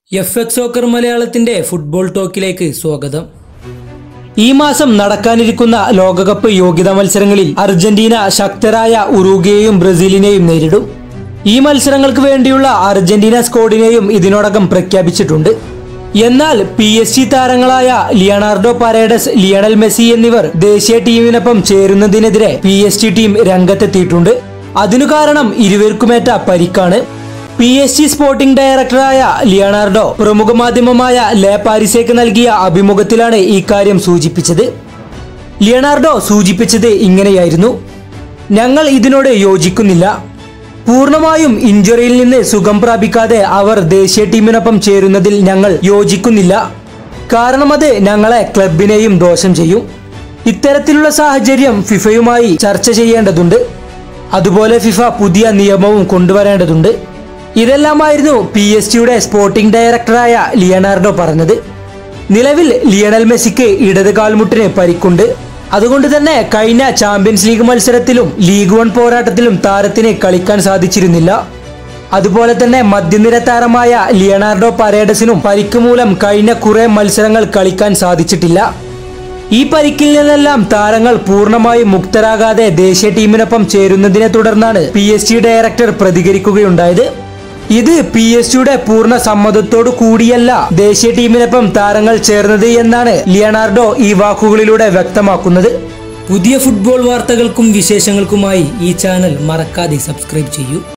F X soccer മലയാളത്തിന്റെ football ടോക്കിലേക്ക് സ്വാഗതം ഈ മാസം നടക്കാനിരിക്കുന്ന ലോകകപ്പ് യോഗ്യതാ മത്സരങ്ങളിൽ അർജന്റീന ശക്തരായ ഉറുഗയെയും ബ്രസീലിനെയും നേരിടും ഈ മത്സരങ്ങൾക്ക് വേണ്ടിയുള്ള അർജന്റീന സ്ക്വാഡിനെയും ഇതിനോടകം പ്രഖ്യാപിച്ചിട്ടുണ്ട് എന്നാൽ പി എസ് ജി താരങ്ങളായ ലിയണാർഡോ പരേഡസ് ലിയണൽ മെസ്സി എന്നിവർ ദേശീയ ടീമിനൊപ്പം ചേരുന്നതിനെതിരെ പി എസ് ജി ടീം രംഗത്തെത്തിയിട്ടുണ്ട് അതിനു കാരണം ഇരുവർക്കുമേറ്റ പരിക്കാണ് പി എസ് ജി സ്പോർട്ടിംഗ് ഡയറക്ടറായ ലിയണാർഡോ പ്രമുഖ മാധ്യമമായ ലെ പാരിസേക്ക് നൽകിയ അഭിമുഖത്തിലാണ് ഈ കാര്യം സൂചിപ്പിച്ചത് ലിയണാർഡോ സൂചിപ്പിച്ചത് ഇങ്ങനെയായിരുന്നു ഞങ്ങൾ ഇതിനോട് യോജിക്കുന്നില്ല പൂർണ്ണമായും ഇഞ്ചുറിയിൽ നിന്ന് സുഖം പ്രാപിക്കാതെ അവർ ദേശീയ ടീമിനൊപ്പം ചേരുന്നതിൽ ഞങ്ങൾ യോജിക്കുന്നില്ല കാരണം അത് ഞങ്ങളെ ക്ലബിനെയും ദോഷം ചെയ്യും ഇത്തരത്തിലുള്ള സാഹചര്യം ഫിഫയുമായി ചർച്ച ചെയ്യേണ്ടതുണ്ട് അതുപോലെ ഫിഫ പുതിയ നിയമവും കൊണ്ടുവരേണ്ടതുണ്ട് ഇതെല്ലാമായിരുന്നു പി എസ് ജിയുടെ സ്പോർട്ടിംഗ് ഡയറക്ടറായ ലിയനാർഡോ പറഞ്ഞത് നിലവിൽ ലിയണൽ മെസ്സിക്ക് ഇടത് കാൽമുട്ടിന് പരിക്കുണ്ട് അതുകൊണ്ട് തന്നെ കഴിഞ്ഞ ചാമ്പ്യൻസ് ലീഗ് മത്സരത്തിലും ലീഗ് വൺ പോരാട്ടത്തിലും താരത്തിന് കളിക്കാൻ സാധിച്ചിരുന്നില്ല അതുപോലെ തന്നെ മധ്യനിര താരമായ ലിയനാർഡോ പരേഡസിനും പരിക്ക് മൂലം കഴിഞ്ഞ കുറെ മത്സരങ്ങൾ കളിക്കാൻ സാധിച്ചിട്ടില്ല ഈ പരിക്കിൽ നിന്നെല്ലാം താരങ്ങൾ പൂർണ്ണമായും മുക്തരാകാതെ ദേശീയ ടീമിനൊപ്പം ചേരുന്നതിനെ തുടർന്നാണ് പി എസ് ജി ഡയറക്ടർ പ്രതികരിക്കുകയുണ്ടായത് ഇത് പി എസ് ജിയുടെ പൂർണ്ണ സമ്മതത്തോടു കൂടിയല്ല ദേശീയ ടീമിനൊപ്പം താരങ്ങൾ ചേർന്നത് എന്നാണ് ലിയണാർഡോ ഈ വാക്കുകളിലൂടെ വ്യക്തമാക്കുന്നത് പുതിയ ഫുട്ബോൾ വാർത്തകൾക്കും വിശേഷങ്ങൾക്കുമായി ഈ ചാനൽ മറക്കാതെ സബ്സ്ക്രൈബ് ചെയ്യൂ